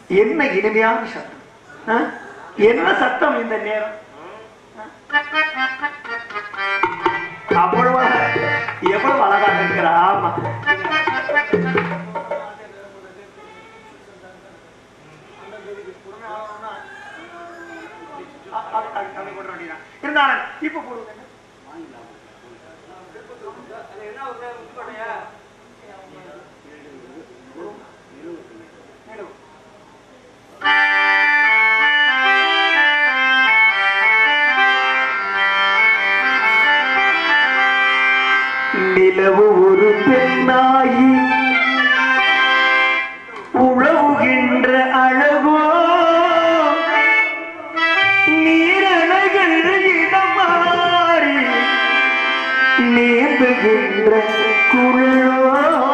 என்ன இனிமையான சத்தம் ஆ? என்ன சத்தம் இந்த நேரம் அவ்வளவு எவ்வளவு அழகாக இருக்கிற ஆமா இருந்தாலும் இப்ப போடுவது என்ன? நிலவு ஒரு பெண்ணாயி உழவுகின்ற அழகோ நீரணைகள் இடம் மாறி நீந்துகின்ற குழலோ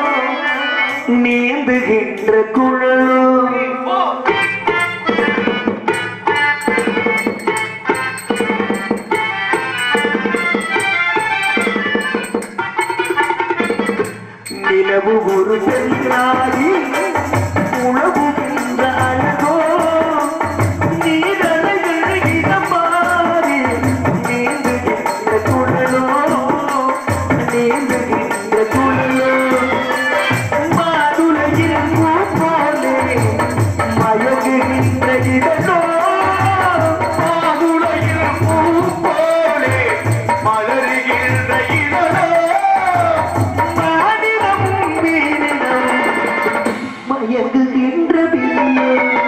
நீந்துகின்ற குழலோ நிலவு ஒரு பெண்ணாகி உழவுகின்ற அழகோ நீரலைகள் இடம் மாறி நீந்துகின்ற குழலோ நீந்துகின்ற குழலோ மாதுளையில் பூ போலே மயங்குகின்ற இதழோ மாதுளையில் பூ போலே மலருகின்ற இதழோ மாநிலமும் வீரினம் மயங்குகின்ற வில்லே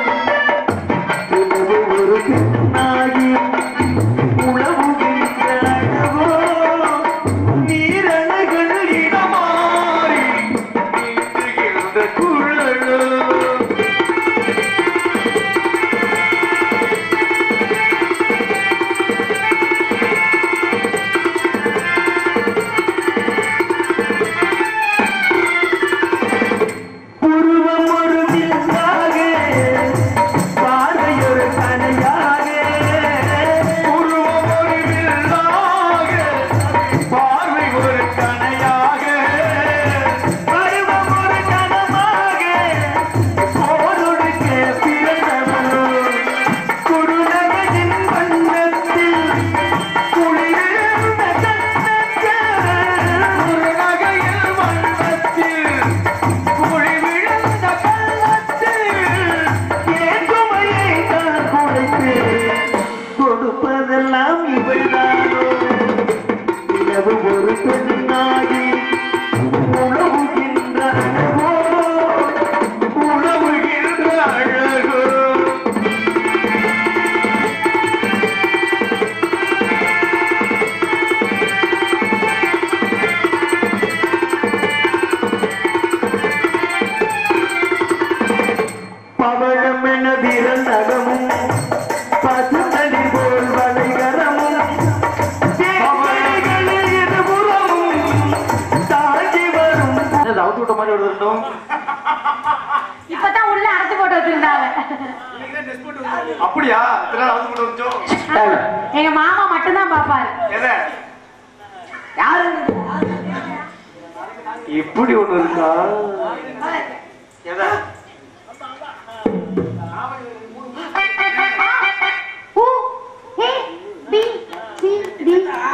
உணவு ஒரு பெண்ணாகி உழவுகின்ற அழகோ நீரணைகள் இடமாறி நீந்துகின்ற குழலோ உருவம் ஒரு விந்தாக, பார்வை ஒரு கனையாக. உருவம் ஒரு விந்தாக, பார்வை ஒரு கனையாக. பருவம் ஒரு கனமாக, போரொடுக்க பிறந்தவளோ. குறுநகையின் வண்ணத்தில் குளிர்ந்த சந்தத்தில். குறுநகையின் வண்ணத்தில் குழி விழுந்த பள்ளத்தில் என் சுமையை நான் குறைத்து கொடுப்பதெல்லாம் இவள்தானோ நிலவு ஒரு பெண்ணாகி உழவுகின்ற அழகோ உழவுகின்ற அழகோ பவழம் என விரல் நகமும் பசுந்தடி போல் வளைகரமும் தேவதைகளில் இருபுறமும் தாண்டி வரும் அவுத்து விட்ட மாதிரி விடுறோம் இப்பதான் உள்ள அடைச்சு போட்டு வச்சிருந்தாங்க அப்படியா இதெல்லாம் அவுத்து விட்டு வச்சோம் எங்க மாமா மட்டும்தான் பாப்பாரு எதை யாரு இப்படி ஒண்ணு இருக்கா எதை ஊ, ஏ, பி, சி, டி.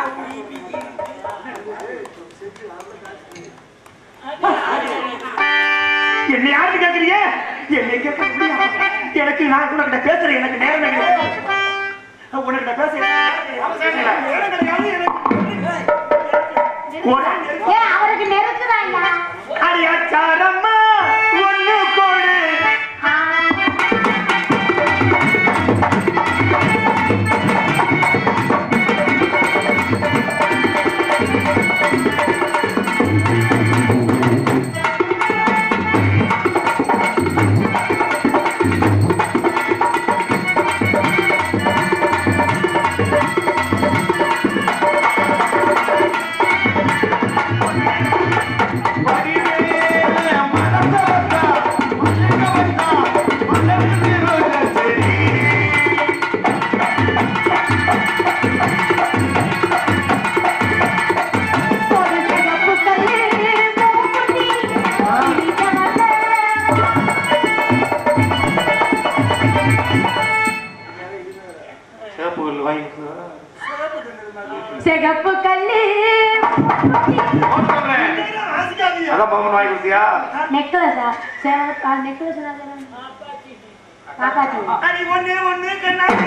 என்ன யாருக்கு கேக்குறீங்க என்னை கேட்க முடியாது எனக்கு நான் உனக்கிட்ட பேசுறேன் எனக்கு நேரம் கிடையாது உனக்கிட்ட பேச நேரம் கிடையாது எனக்கு. ஒரு- ஏ அவருக்கு நெருக்குதாய்யா அடியாச்சாரம்மா ஒண்ணு கொடு வடிவேல ஆசிக்காதீங்க. அதான் பவன் வாங்கி கொடுத்தியா நெக்லஸா சரி நெக்லஸ் காக்காச்சி அடி ஒண்ணு ஒண்ணு கண்ணாடி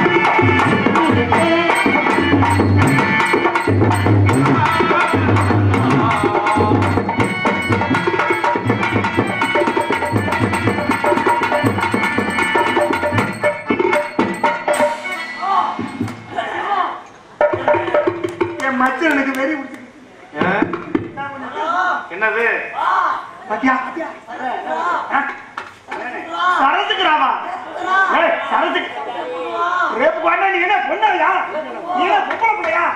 என் மச்சனுக்கு வெறி பிடிச்சிருக்கு. ஆ? என்னது பாத்தியா ஆ? சரத்துக்குறாவா ஏய், சரத்துக்கு ரேப்பு பண்ணா நீ என்ன பொண்ணாயா நீ என்ன பொம்பளை பிள்ளையா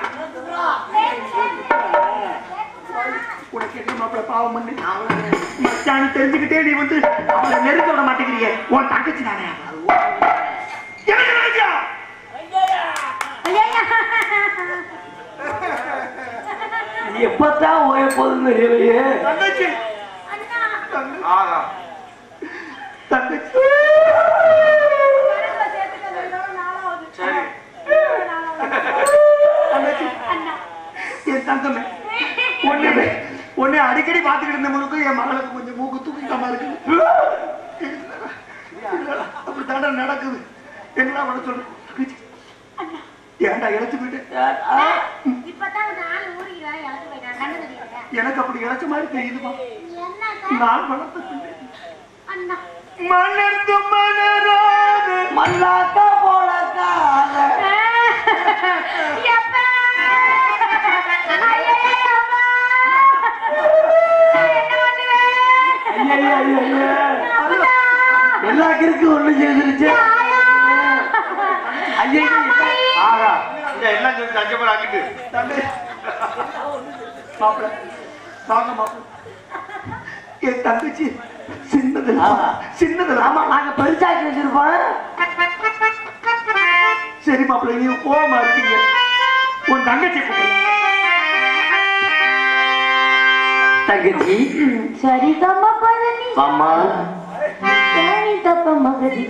உனக்கு என்ன மாப்பிள்ள பாவம் பண்ணு மச்சான்னு தெரிஞ்சுக்கிட்டே நீ வந்து அவளை நெருக்க விட மாட்டேங்கிறியே உன் தங்கச்சி தானே எனக்கு நினைச்சா எப்பத்தான் ஓய போகுதுன்னு தெரியலையே தங்கச்சி ஆகா தங்கச்சி சரி தங்கச்சி என் தங்கமே ஒண்ணு ஒண்ணு அடிக்கடி பாத்துக்கிட்டு இருந்த முழுக்க என் மகளுக்கு கொஞ்சம் மூக்கு தூக்கிக்காம இருக்குது அப்படி தாண்டா நடக்குது என்னடா பண்ண சொல்றேன் தங்கச்சி, ஏன்டா இழைச்சு போயிட்டேன் இப்பதான் நாலு ஊருக்கு இழந்து போயிட்டான் கண்ணு தெரியல எனக்கு அப்படி இழைச்ச மாதிரி தெரியுதுமா என்ன நான் வளர்த்த பிள்ளை. அண்ணா மலர்ந்து மலராது மல்லாக்கா போலக்காக எப்பா ஐயே அப்பா என்ன பண்ணுவேன் ஐயா ஐயா ஐயா அப்பா எல்லா கிறுக்கு ஒண்ணு செய்திருச்சு ஐயா ஆகா இந்த எல்லாம் சொல்லி அஞ்சு பேர் அங்கிட்டு தம்பி மாப்பிள்ள வாங்க மாப்பிள்ள என் தங்கச்சி சின்னதுல ஆமா. சின்னதுல ஆமா நாங்க பெருசாக்கி வச்சிருப்போம் சரி மாப்பிள்ள நீ கோவமா இருக்கீங்க உன் தங்கச்சி கூப்பிடு தங்கச்சி சரி தம்மா பழனி ஆமா சரி தப்ப மகதி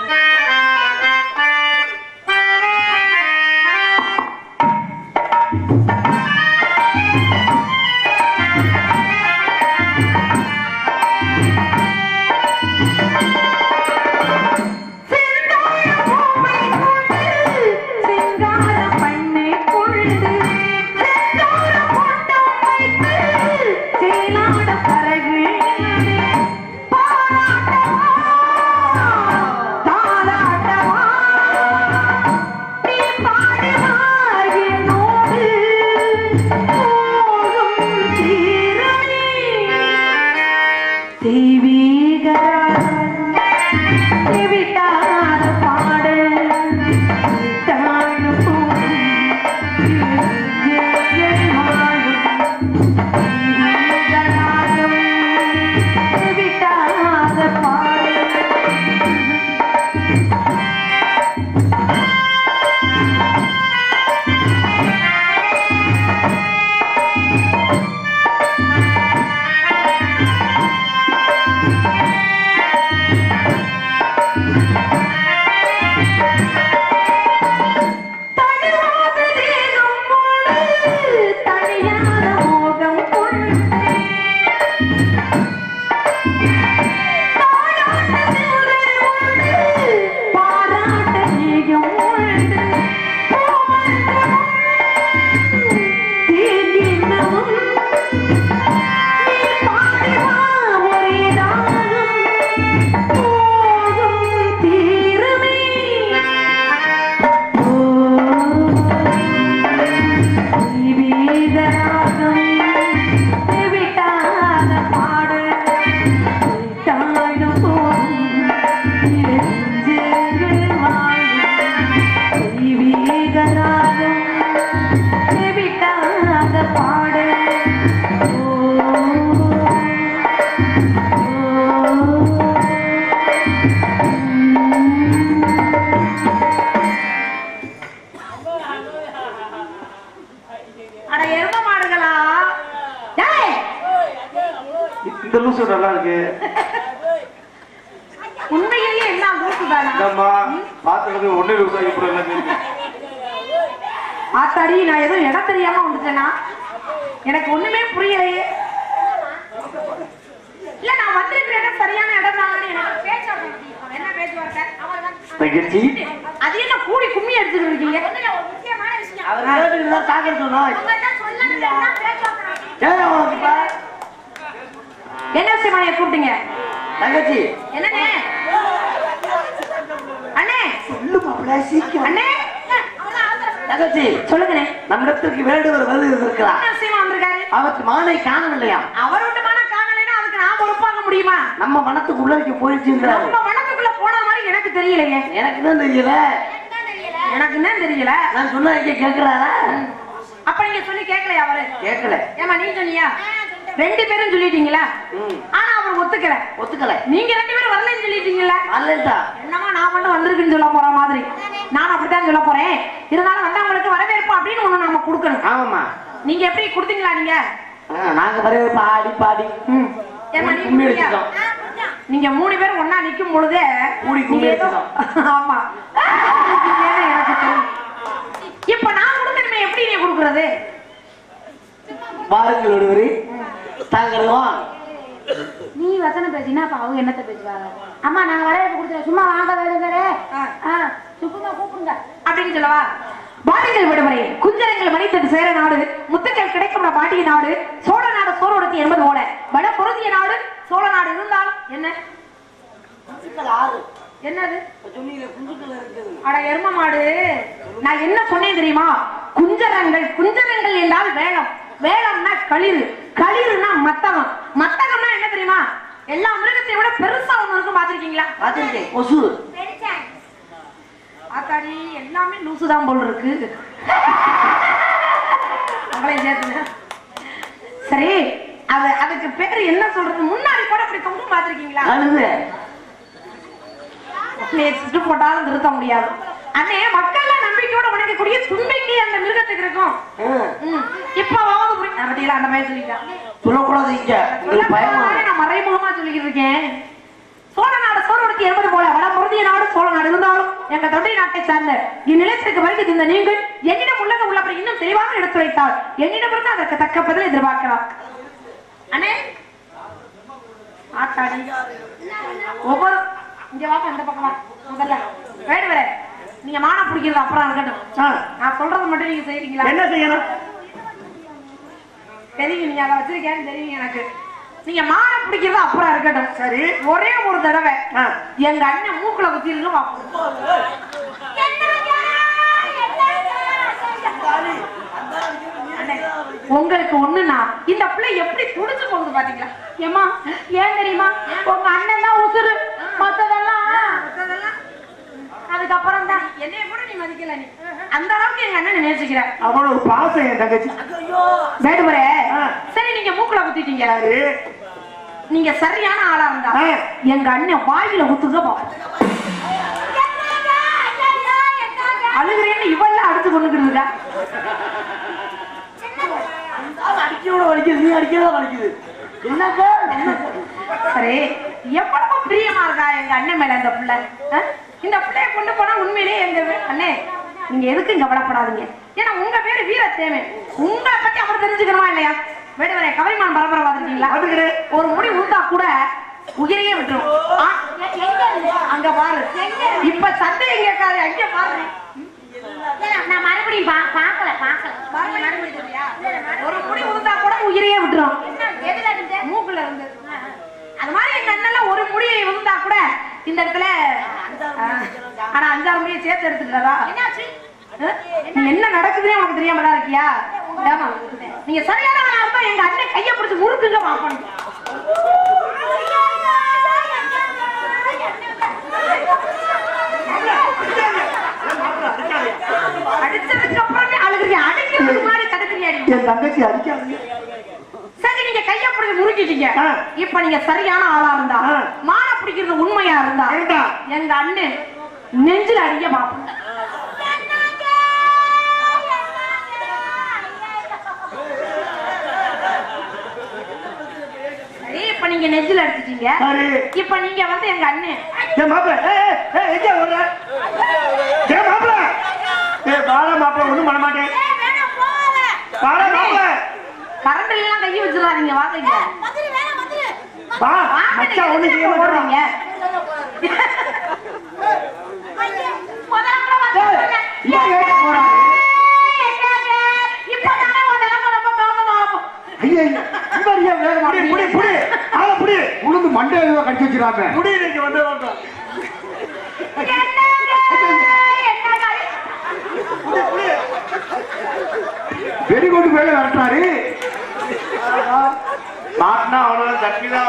சிங்கார பண்ணை கொண்டு செந்தார கொண்டம் வைத்து சேலாட பறகு பாராட்டவா தாராட்டவா நீ பாடுவாய் என்னோடு போகும் தீரமே தெய்வீகராக விட்டாத பாடல் தாழும் விட்டாத பாடல் தழுவாத தேகம் கொண்டு தனியான மோகம் கொண்டு தாலாட்ட சூழல் உண்டு பாராட்ட நீகம் உண்டு பூமண்டபம் தேங்கினமும் நீ பாடுவா ஒரே தாகம் போகும் தீருமே அட எரும மாடுகளா டேய் இந்த லூசு நல்லா இருக்கு உண்மையிலேயே என்ன லூசுதானா இந்தம்மா பாத்துக்கிறது ஒண்ணு லூசா இப்படி எல்லாம் இருக்கு ஆத்தாடி நான் எதுவும் இடம் தெரியாம வந்துட்டேனா எனக்கு ஒண்ணுமே புரியலையே இல்ல நான் வந்திருக்கிற இடம் சரியான இடம் தான் எனக்கு பேச்சு என்ன பேச்சுவார்த்தை தங்கச்சி அது என்ன கூடி கும்மி எடுத்துட்டு இருக்கீங்க ஒரு முக்கியமான விஷயம் அவர் கேட்டுட்டு தான் சாக்கிற சொன்னா உங்கள்கிட்ட சொல்லணும்னு தான் பேச்சு ஏன் உனக்கு இப்ப? என்ன சிவனைய கூப்பிட்டீங்க தங்கச்சி என்னண்ணே அண்ணே சொல்லு மாப்பிள்ள சீக்கிரம் அண்ணே தங்கச்சி சொல்லுங்கண்ணே நம்மிடத்திற்கு வேண்டுவர் வந்து இருக்கிறார் என்ன சிவம் வந்திருக்காரு அவருக்கு மானை காணவில்லையா அவர் விட்டுமான காணலைன்னா அதுக்கு நான் பொறுப்பாக முடியுமா நம்ம மனத்துக்குள்ள போயிடுச்சுன்றாரு நம்ம வனத்துக்குள்ள போன மாதிரி எனக்கு தெரியலையே எனக்கு என்ன தெரியல எனக்கு என்ன தெரியல நான் சொன்னா இங்க கேக்குறாரா அப்ப நீங்க சொல்லி கேட்கலையா அவரு கேட்கல ஏமா நீ சொன்னியா ரெண்டு பேரும் சொல்லிட்டீங்களா ம். ஆனா அவர் ஒத்துக்கல ஒத்துக்கல நீங்க ரெண்டு பேரும் வரலன்னு சொல்லிட்டீங்களா நல்லதா என்னமா நான் மட்டும் வந்திருக்குன்னு சொல்ல போற மாதிரி நான் அப்படித்தான் சொல்ல போறேன் இருந்தாலும் வந்தவங்களுக்கு வரவேற்பு அப்படின்னு ஒண்ணு நாம கொடுக்கணும் ஆமாமா நீங்க எப்படி கொடுத்தீங்களா நீங்க ஆ, நாங்க வரவே பாடி பாடி ம். ஏம்மா, நீ கும்மி குடியா? அடிச்சிட்டோம் நீங்க மூணு பேரும் ஒண்ணா நிக்கும் பொழுதே கூடி கும்மி நீங்க ஏதோ- அடிச்சிட்டோம். ஆமா இருக்கீங்கன்னு எனக்கு தெரியும். இப்ப நான் கொடுக்கணுமே எப்படி நீ கொடுக்கறது பாருங்கள் ஒருவரு தாங்களும் நீ வசனம் பேசினா அப்ப அவங்க என்னத்த பேசுவாங்க அம்மா நாங்க வரவேற்பு கொடுத்துருவோம் சும்மா வாங்க வேணுங்கிறே சும்மா கூப்பிடுங்க அப்படின்னு சொல்லவா பாருங்கள் விடுமுறை குஞ்சரங்கள் மனிதன் சேர நாடு முத்துக்கள் கிடைக்கும் பாட்டிய நாடு சோழ நாடு சோழோடத்தி என்பது போல வட பொருந்திய நாடு சோழ நாடு இருந்தாலும் என்ன என்னது அட எரும மாடு நான் என்ன சொன்னேன் தெரியுமா குஞ்சரங்கள் குஞ்சரங்கள் என்றால் வேளம் வேளம்னா களிறு களிறுனா மத்தகம் மத்தகம்னா என்ன தெரியுமா எல்லா மிருகத்தையும் விட பெருசா ஒண்ணு இருக்கும் பாத்திருக்கீங்களா பார்த்துருக்கேன் கொசு ஆத்தாடி எல்லாமே லூசு தான் போல் இருக்கு அவங்களையும் சேர்த்துங்க சரி அது அதுக்கு பேரு என்ன சொல்றது முன்னாடி கூட அப்படி தொங்கும் பாத்திருக்கீங்களா அழுது சுட்டு போட்டாலும் நிறுத்த முடியாது அண்ணே மக்கள் நம்பிக்கையோட வணங்கக்கூடிய தும்பிக்கை அந்த மிருகத்துக்கு இருக்கும் ம். இப்ப வாங்க புரி- நான் பத்தியில அந்த மாதிரி சொல்லிட்டேன் சொல்லக்கூடாது இங்க உங்களுக்கு பயமா சொல்லக்கூடாது, நான் மறைமுகமா சொல்லிக்கிட்டு இருக்கேன் சோழ நாடு சோழனுக்கு என்பது போல வட பொருந்திய நாடு சோழ நாடு இருந்தாலும் எங்க தொண்டை நாட்டை சார்ந்த இந்நிலையத்திற்கு வருகை இந்த நீங்கள் என்னிடம் உள்ளது உள்ளபடி இன்னும் தெளிவாக எடுத்துரைத்தால் என்னிடமிருந்து அதற்கு தக்க பதில் எதிர்பார்க்கலாம் அண்ணே ஆத்தாடி ஒவ்வொரு இங்க வாங்க இந்த பக்கமா முதல்ல வேடு வர நீங்க மானை பிடிக்கிறது அப்புறம் இருக்கட்டும் ஆ, நான் சொல்றது மட்டும் நீங்க செய்றீங்களா என்ன செய்யணும் தெரியும் நீங்க அதை வச்சிருக்கேன்னு தெரியும் எனக்கு நீங்க மானை பிடிக்கிறது அப்புறம் இருக்கட்டும் சரி ஒரே ஒரு தடவை ஆ. எங்க அண்ணன் மூக்குல குத்திருக்கு உங்களுக்கு ஒண்ணுனா இந்த பிள்ளை எப்படி துடிச்சு போகுது பாத்தீங்களா ஏமா ஏன் தெரியுமா உங்க அண்ணன் தான் உசுரு மத்ததெல்லாம் அதுக்கப்புறம் தான் என்னைய கூட நீ மதிக்கல நீ அந்த அளவுக்கு எங்க அண்ணன் நேசிக்கிற அவ்வளவு ஒரு பாசம் என் தங்கச்சி வேடுமரே ஆ. சரி நீங்க மூக்குல குத்திட்டீங்க சரி நீங்க சரியான ஆளா இருந்தா ஆ. எங்க அண்ணன் வாயில குத்துங்க பாப்போம் அழுகிறேன்னு இவெல்லாம் அடுத்து கொண்டுக்கிட்டு இருக்கா அடிக்கோட வலிக்குது நீ அடிக்கிறதா வலிக்குது என்னங்க சரி எவ்வளவு பிரியமா இருக்கா எங்க அண்ணன் மேல இந்த பிள்ளை ஆ? இந்த பிள்ளைய கொண்டு போனா உண்மையிலேயே எங்க வே- அண்ணே நீங்க எதுக்கும் கவலைப்படாதீங்க ஏன்னா உங்க பேரு வீரத்தேமே உங்களை பத்தி அவர் தெரிஞ்சுக்கணுமா இல்லையா வேடுவரே கவரிமான் பரபர பாத்துருக்கீங்களா பாத்துக்கிறேன். ஒரு முடி உண்டா கூட உயிரையே விட்டுரும் ஆ, அங்க பாரு இப்ப சந்தேகம் கேட்காது அங்க பாரு நான் மறுபடியும் பா- பார்க்கல பார்க்கல மறுபடியும் சொல்றியா? ஒரு முடி உண்டா கூட உயிரையே விட்டுரும் எதுல இருந்து மூக்குல இருந்து அது மாதிரி எங்க அண்ணன் ஒரு முடியை விழுந்தா கூட இந்த இடத்துல ஆ, ஆனா அஞ்சாறு முடியை சேர்த்து எடுத்துக்கிறதா என்னாச்சு நீ என்ன நடக்குதுன்னு உனக்கு தெரியாம தான் இருக்கியா ஏமா நீங்க சரியான ஆளா இருந்தா எங்க அண்ணன் கைய பிடிச்சு முறுக்குங்க பாப்பணும் அடிச்சதுக்கு அப்புறமே அழுகுறியா அடிக்கிறதுக்கு முன்னாடி தடுக்கிறியா நீ என் தங்கச்சி அடிக்காதீங்க சரி நீங்க கைய பிடிச்சு முறுக்கிட்டீங்க ஆ. இப்ப நீங்க சரியான ஆளா இருந்தா ஆ. மாலை பிடிக்கிறது உண்மையா இருந்தா இருந்தா. எங்க அண்ணன் நெஞ்சில அடிக்க பாப்போம் சரி இப்ப நீங்க நெஞ்சில அடிச்சிட்டீங்க சரி இப்ப நீங்க வந்து எங்க அண்ணன் என் மாப்பிள்ள ஏய், ஏய், ஏய், எங்க வர்ற ஏன் மாப்பிள்ள ஏய் வாடா மாப்பிள்ள ஒண்ணும் பண்ண மாட்டேன் வாடா மாப்பிள்ள கரண்ட் எல்லாம் கையை வச்சிடாதீங்க வாங்க வா மச்சான் ஒண்ணு செய்ய மாட்டான். ஓடுறீங்க முதல்ல கூட வந்து சொல்லுங்க. இவன் ஏன் போறான்? இப்பதானே உன் நிலைமை ரொம்ப மோசமா இருக்கும். ஐயா, ஐயா. இவன் ஏன் வேகமா- புடி, புடி, புடி. ஆளை புடி. உளுந்து மண்டையில கடிச்சு வச்சிடாம புடி, இன்னைக்கு வந்து வந்தோம். என்னங்க? என்னங்க? புடி, புடி. வெடி கொண்டு மேல விரட்டுறாரு மாட்டினா அவ்வளவு தப்பி தான்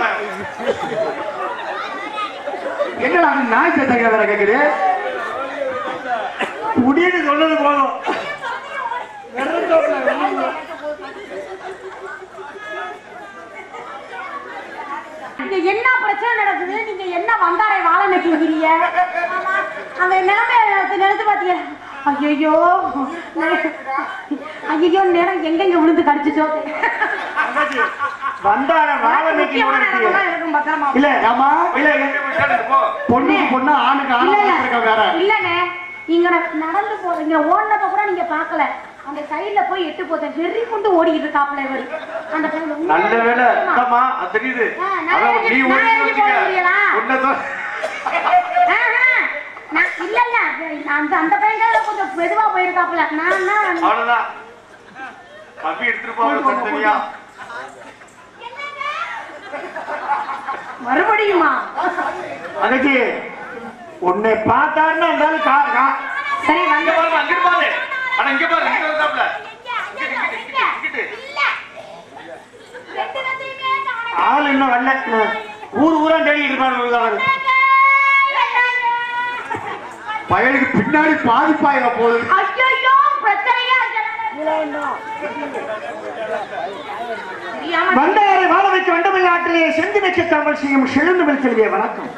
என்னடா அது நாய் சத்தங்க வேற கேக்குது புடின்னு சொன்னது போதும் வெறும் இங்க என்ன பிரச்சனை நடக்குது நீங்க என்ன வந்தாரை வாழ நிக்கிறீங்க அந்த நிலைமை நினைச்சு பாத்தீங்க ஐயோ ஐயோ நேரம் எங்கெங்க விழுந்து கடிச்சுச்சோ தங்கச்சி, வந்தார வாழ உனக்கு நிக்கி முக்கியமான உனக்கு. இடமெல்லாம் இருக்கும் பத்திரமா இல்ல ஆமா இல்ல பொண்ணுக்கு பொண்ணா ஆணுக்கு இல்ல ஆணா இல்ல இருக்க வேற இல்லனே இங்க நான் நடந்து போறீங்க ஓடினப்ப கூட நீங்க பாக்கல அந்த சைடுல போய் எட்டு போத்தேன் வெறி கொண்டு ஓடிக்கிட்டு இருக்காப்ல இவரு அந்த side ல உண்மையா நல்ல வேலை ஆமா. அம்மா அது தெரியுது ஆ, நான் அதான் எங்க- நீ நான் ஓடி எங்க வச்சுக்க போக முடியலா? உன்னதான் ஆஹா. நான் இல்ல இல்ல அந்த அந்த பையன் கொஞ்சம் மெதுவா போயிருக்காப்ல நான் நான் அவ்வளவுதான் கம்பி எடுத்துட்டு போக தனித்தனியா மறுபடியுமா தங்கச்சி உன்னை பார்த்தாருன்னா இருந்தாலும் கா கா சரி இங்க வந்து பாருங்க அங்க பாரு ஆனா இங்க பாரு இங்க வந்தாப்ல இங்கிட்டு ஆள் இன்னும் வரல ஊர் ஊரா தேடிட்டு இருப்பாரு பயலுக்கு பின்னாடி பாதிப்பாயிர போகுது ஐயோ பிரச்சனையா தெரியாம வந்தாரை வாழ வைக்க வண்டமில் நாட்டிலே செஞ்சு வைக்க தமிழ் செய்யும் செழுந்தமிழ் செல்விய வணக்கம்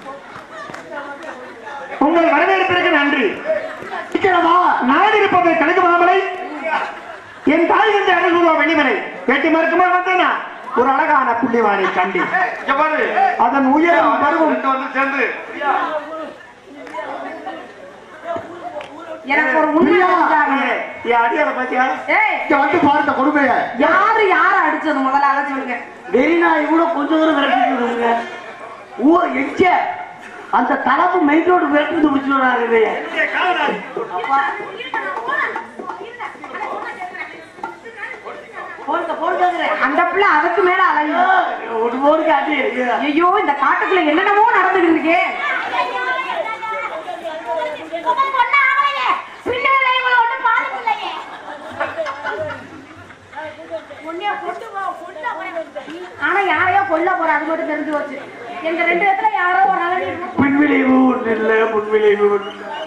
உங்கள் வரவேற்பிற்கு நன்றி சீக்கிரமா நாடு இருப்பதை கணக்கு மாமலை என் தாய் வந்து அருள்வா வெளிமலை வேட்டி மறுக்குமா வந்தேனா ஒரு அழகான புள்ளிவானை கண்டி இங்க பாரு அதன் உயரம் பருவம் ரெண்டு வந்து சேர்ந்து எனக்கு ஒரு உண்மை தெரிஞ்சாகணும். என் அடியார பாத்தியா ஏய் இங்க வந்து பாருங்க கொடுமைய யாரு யார அடிச்சது முதல்ல அதை சொல்லுங்க வெறிநாய் கூட கொஞ்சம் தூரம் விரட்டிட்டு வருங்க ஊ எச்ச அந்த தலப்பு மெயின் ரோடு விரட்டி முடிச்சு வராங்க போடுங்க போடுங்க அந்த பிள்ளை அதுக்கு மேல அலையும் ஒரு போடு காட்டி ஐயோ இந்த காட்டுக்குள்ள என்னென்னமோ நடந்துட்டு இருக்கே ஆனா யாரையோ கொல்ல போற அது மட்டும் தெரிஞ்சு போச்சு எங்க ரெண்டு இடத்துல யாரோ ஒரு அழகி பின்விளைவு ஒண்ணு இல்ல முன்விளைவு ஒண்ணு இல்ல